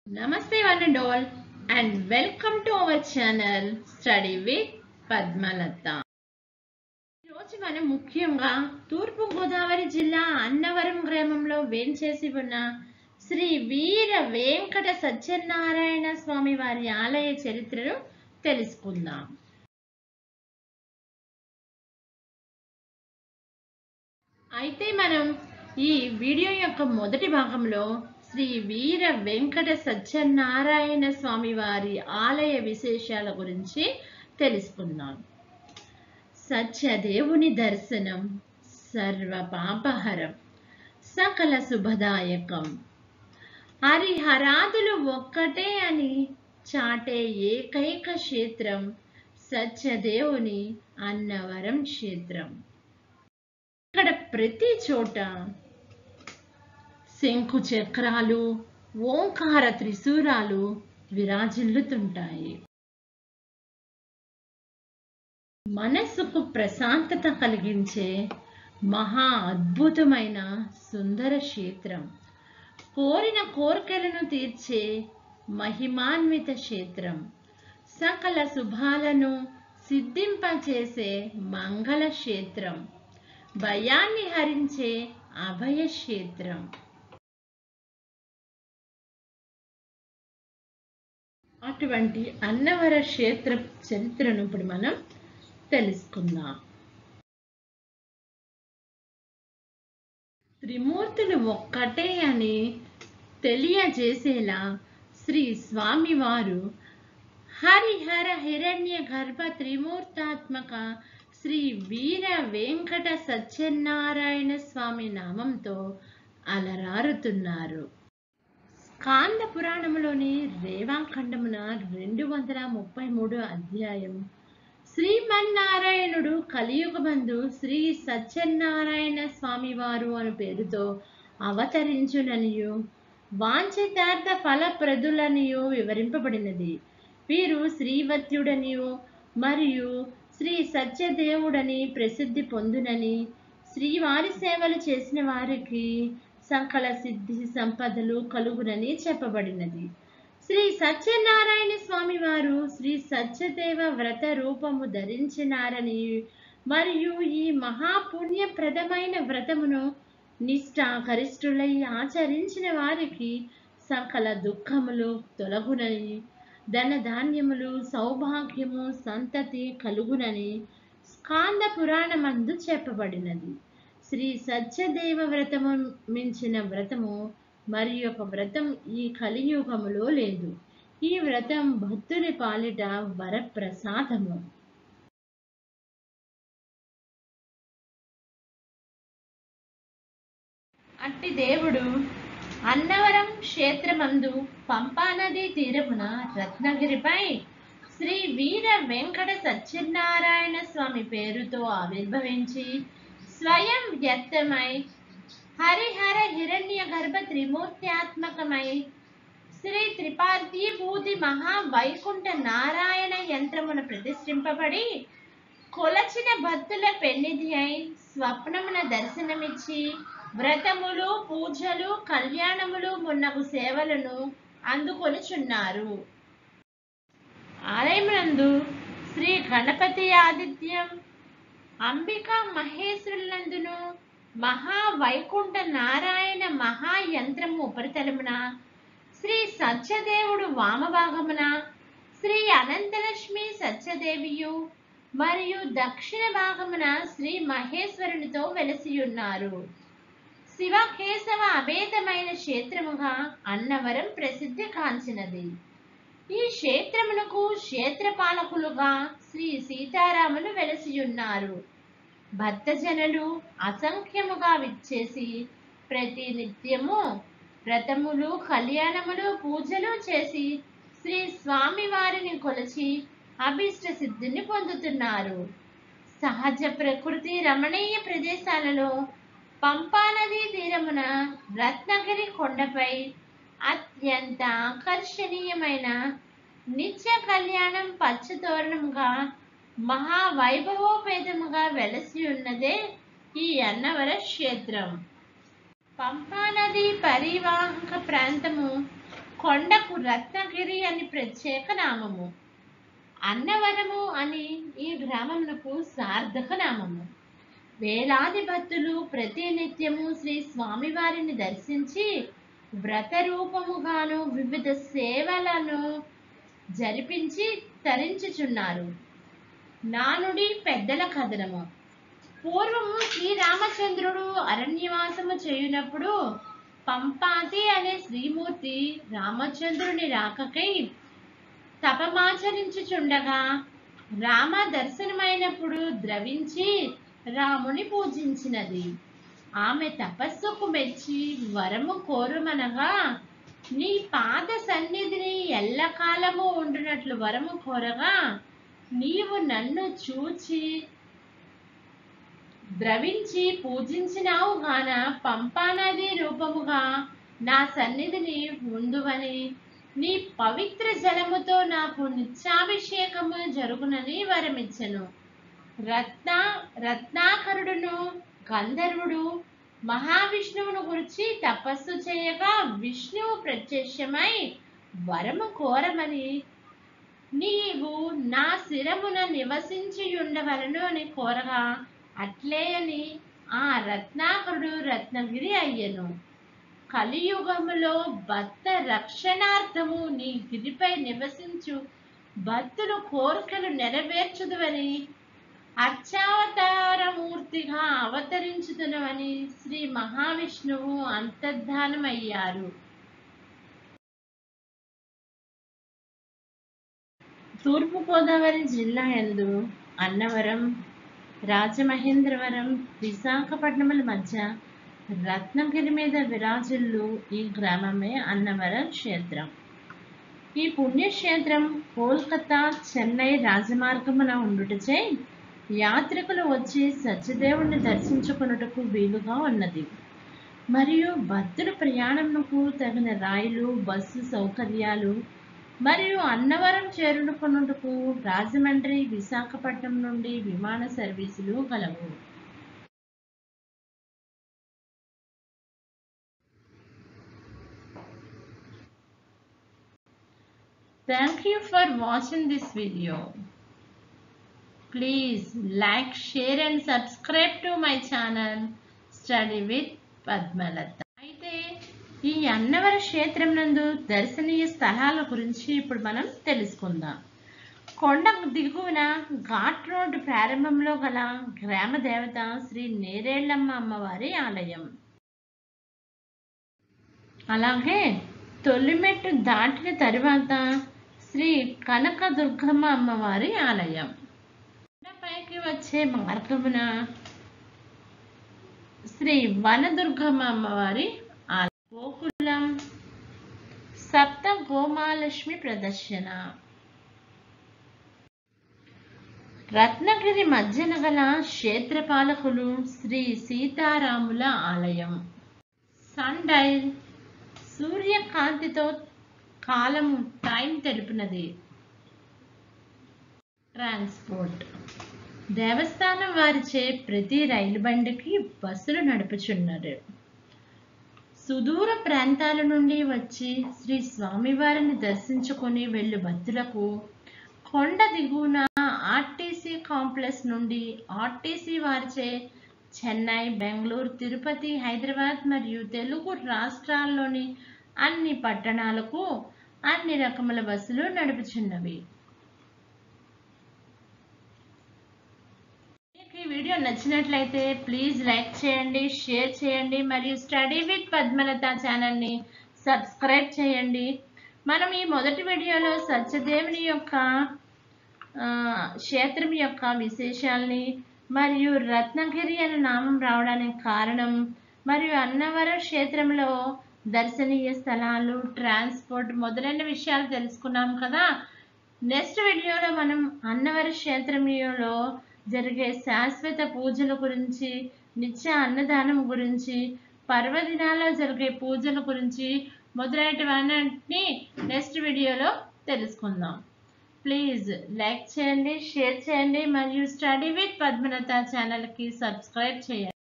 Namaste one and all and welcome to our channel Study with Padmalata. ఈరోజు మనం ముఖ్యంగా తూర్పు గోదావరి జిల్లా అన్నవరం గ్రామంలో వేంచేసి ఉన్న శ్రీ వీర వెంకట సత్యనారాయణ స్వామి వారి ఆలయ చరిత్రను తెలుసుకుందాం అయితే మనం ఈ వీడియో యొక్క మొదటి భాగంలో శ్రీ వీర వెంకట సత్యనారాయణ స్వామి వారి ఆలయ విశేషాల గురించి తెలుసుకుందాం సత్యదేవుని దర్శనం సర్వ పాపహరం సకల శుభదాయకం హరిహరాదులు ఒక్కటే అని చాటే ఏకైక క్షేత్రం సత్యదేవుని అన్నవరం క్షేత్రం ఇక్కడ ప్రతి చోట శంకు చక్రాలు ఓంకార త్రిశూరాలు విరాజిల్లుతుంటాయి మనస్సుకు ప్రశాంతత కలిగించే మహా అద్భుతమైన సుందర క్షేత్రం కోరిన కోరికలను తీర్చే మహిమాన్విత క్షేత్రం సకల శుభాలను సిద్ధింపచేసే మంగళ క్షేత్రం భయాన్ని హరించే అభయ క్షేత్రం అటువంటి అన్నవర క్షేత్ర చరిత్రను ఇప్పుడు మనం తెలుసుకుందాం త్రిమూర్తులు ఒక్కటే అని తెలియజేసేలా శ్రీ స్వామివారు హరిహర హిరణ్య గర్భ త్రిమూర్తాత్మక శ్రీ వీర వెంకట సత్యనారాయణ స్వామి నామంతో అలరారుతున్నారు స్కాంద పురాణంలోని రేవాఖండమున రెండు వందల ముప్పై మూడు అధ్యాయం శ్రీమన్నారాయణుడు కలియుగమందు శ్రీ సత్యనారాయణ స్వామి వారు అను పేరుతో అవతరించుననియు వాంఛితార్థ ఫలప్రదులనియు వివరింపబడినది వీరు శ్రీవత్యుడనియు మరియు శ్రీ సత్యదేవుడని ప్రసిద్ధి పొందునని శ్రీవారి సేవలు చేసిన వారికి సకల సిద్ధి సంపదలు కలుగునని చెప్పబడినది శ్రీ సత్యనారాయణ స్వామి వారు శ్రీ సత్యదేవ వ్రత రూపము ధరించినారని మరియు ఈ మహాపుణ్యప్రదమైన వ్రతమును నిష్ఠాకరిష్ఠులై ఆచరించిన వారికి సకల దుఃఖములు తొలగునని ధనధాన్యములు సౌభాగ్యము సంతతి కలుగునని స్కాంద పురాణమందు చెప్పబడినది శ్రీ సత్యదేవ వ్రతము మించిన వ్రతము మరి ఒక వ్రతం ఈ కలియుగములో లేదు ఈ వ్రతం భక్తుని పాలిట వరప్రసాదము అట్టి దేవుడు అన్నవరం క్షేత్రమందు పంపానది తీరమున రత్నగిరిపై శ్రీ వీర వెంకట సత్యనారాయణ స్వామి పేరుతో ఆవిర్భవించి స్వయం వ్యక్తమై హరిహర హిరణ్య గర్భ త్రిమూర్త్యాత్మకమై శ్రీ త్రిపార్థీభూతి మహావైకుంఠ నారాయణ యంత్రమును ప్రతిష్ఠింపబడి కొలచిన భక్తుల పెన్నిధి అయి స్వప్నమున దర్శనమిచ్చి వ్రతములు పూజలు కళ్యాణములు మున్నగు సేవలను అందుకొనుచున్నారు ఆలయమునందు శ్రీ గణపతి ఆదిత్యం అంబికా మహేశ్వరులందును మహావైకుంఠ నారాయణ మహాయంత్రము ఉపరితలమున శ్రీ సత్యదేవుడు వామభాగమున శ్రీ అనంతలక్ష్మి సత్యదేవియు మరియు దక్షిణ భాగమున శ్రీ మహేశ్వరునితో వెలసియున్నారు శివకేశవ అభేదమైన క్షేత్రముగా అన్నవరం ప్రసిద్ధి కాంచినది ఈ క్షేత్రమునకు క్షేత్రపాలకులుగా శ్రీ సీతారాములు వెలసియున్నారు భక్తజనులు అసంఖ్యముగా విచ్చేసి ప్రతి నిత్యము వ్రతములు కళ్యాణములు పూజలు చేసి శ్రీ స్వామి వారిని కొలిచి అభిష్ట సిద్ధిని పొందుతున్నారు సహజ ప్రకృతి రమణీయ ప్రదేశాలలో పంపానది తీరమున రత్నగిరి కొండపై అత్యంత ఆకర్షణీయమైన నిత్య కళ్యాణం పచ్చతోరణంగా మహావైభవోపేతముగా వెలసి ఉన్నదే ఈ అన్నవర క్షేత్రం పంపానది పరివాహక ప్రాంతము కొండకు రత్నగిరి అని ప్రత్యేక నామము అన్నవరము అని ఈ గ్రామమునకు సార్థక నామము వేలాది భక్తులు ప్రతినిత్యము శ్రీ స్వామివారిని దర్శించి వ్రత రూపముగాను వివిధ సేవలను జరిపించి తరించుచున్నారు నానుడి పెద్దల కథనము పూర్వము శ్రీరామచంద్రుడు అరణ్యవాసము చేయునప్పుడు పంపాతి అనే శ్రీమూర్తి రామచంద్రుని రాకకై తపమాచరించుచుండగా రామ దర్శనమైనప్పుడు ద్రవించి రాముని పూజించినది ఆమె తపస్సుకు మెచ్చి వరము కోరుమనగా నీ పాద సన్నిధిని ఎల్లకాలము ఉండునట్లు వరము కోరగా నీవు నన్ను చూచి ద్రవించి పూజించినావు గాన పంపానది రూపముగా నా సన్నిధిని ఉందువని నీ పవిత్ర జలముతో నాకు నిత్యాభిషేకము జరుగునని వరమిచ్చను రత్న రత్నాకరుడును గంధర్వుడు మహావిష్ణువును గురించి తపస్సు చేయగా విష్ణువు ప్రత్యక్షమై వరము కోరమని నీవు నా శిరమున నివసించి ఉండవలను అని కోరగా అట్లే అని ఆ రత్నాకరుడు రత్నగిరి అయ్యను కలియుగములో భక్త రక్షణార్థము నీ గిరిపై నివసించు భక్తులు కోరికలు నెరవేర్చుదువని అర్చావతారమూర్తిగా అవతరించుతున్నవని శ్రీ మహావిష్ణువు అంతర్ధానమయ్యారు తూర్పుగోదావరి జిల్లా యందు అన్నవరం రాజమహేంద్రవరం విశాఖపట్నముల మధ్య రత్నగిరి మీద విరాజిల్లు ఈ గ్రామమే అన్నవరం క్షేత్రం ఈ పుణ్యక్షేత్రం కోల్కతా చెన్నై రాజమార్గమున ఉండుటచే యాత్రికులు వచ్చి సత్యదేవుణ్ణి దర్శించుకున్నటకు వీలుగా ఉన్నది మరియు భక్తుల ప్రయాణమునకు తగిన రైలు బస్సు సౌకర్యాలు మరియు అన్నవరం చేరుకున్నటకు రాజమండ్రి విశాఖపట్నం నుండి విమాన సర్వీసులు కలవు Thank you for watching this video. Please like, share and subscribe to my channel Study with Padmalata. అయితే ఈ అన్నవర క్షేత్రం నందు దర్శనీయ స్థలాల గురించి ఇప్పుడు మనం తెలుసుకుందాం కొండ దిగువన ఘాట్ రోడ్డు ప్రారంభంలో గల గ్రామ దేవత శ్రీ నేరేళ్లమ్మ అమ్మవారి ఆలయం అలాగే తొలిమెట్టు దాటిన తరువాత శ్రీ కనక దుర్గమ్మ అమ్మవారి ఆలయం పైకి వచ్చే మార్గమున శ్రీ వనదుర్గమ్మ అమ్మవారి ఆలయం గోకులం సప్త గోమాలక్ష్మి ప్రదర్శన రత్నగిరి మధ్యన గల క్షేత్రపాలకులు శ్రీ సీతారాముల ఆలయం సన్ డైల్ సూర్యకాంతితో కాలము టైం తెలుపునది ట్రాన్స్పోర్ట్ దేవస్థానం వారిచే ప్రతి రైలు బండికి బస్సులు నడుపుచున్నారు సుదూర ప్రాంతాల నుండి వచ్చి శ్రీ స్వామివారిని దర్శించుకొని వెళ్ళు భక్తులకు కొండ దిగువన ఆర్టీసీ కాంప్లెక్స్ నుండి ఆర్టీసీ వారిచే చెన్నై బెంగళూరు తిరుపతి హైదరాబాద్ మరియు తెలుగు రాష్ట్రాల్లోని అన్ని పట్టణాలకు అన్ని రకముల బస్సులు నడుపుచున్నవి మీకు ఈ వీడియో నచ్చినట్లయితే ప్లీజ్ లైక్ చేయండి షేర్ చేయండి మరియు స్టడీ విత్ పద్మలత ఛానల్ని సబ్స్క్రైబ్ చేయండి మనం ఈ మొదటి వీడియోలో సత్యదేవుని యొక్క ఆ, క్షేత్రం యొక్క విశేషాల్ని మరియు రత్నగిరి అనే నామం రావడానికి కారణం మరియు అన్నవరం క్షేత్రంలో దర్శనీయ స్థలాలు ట్రాన్స్పోర్ట్ మొదలైన విషయాలు తెలుసుకున్నాం కదా నెక్స్ట్ వీడియోలో మనం అన్నవర క్షేత్రంలో జరిగే శాశ్వత పూజల గురించి నిత్య అన్నదానం గురించి పర్వదినాల్లో జరిగే పూజల గురించి మొదలైనవన్నీ నెక్స్ట్ వీడియోలో తెలుసుకుందాం ప్లీజ్ లైక్ చేయండి షేర్ చేయండి మరియు స్టడీ విత్ పద్మలత ఛానల్కి సబ్స్క్రైబ్ చేయండి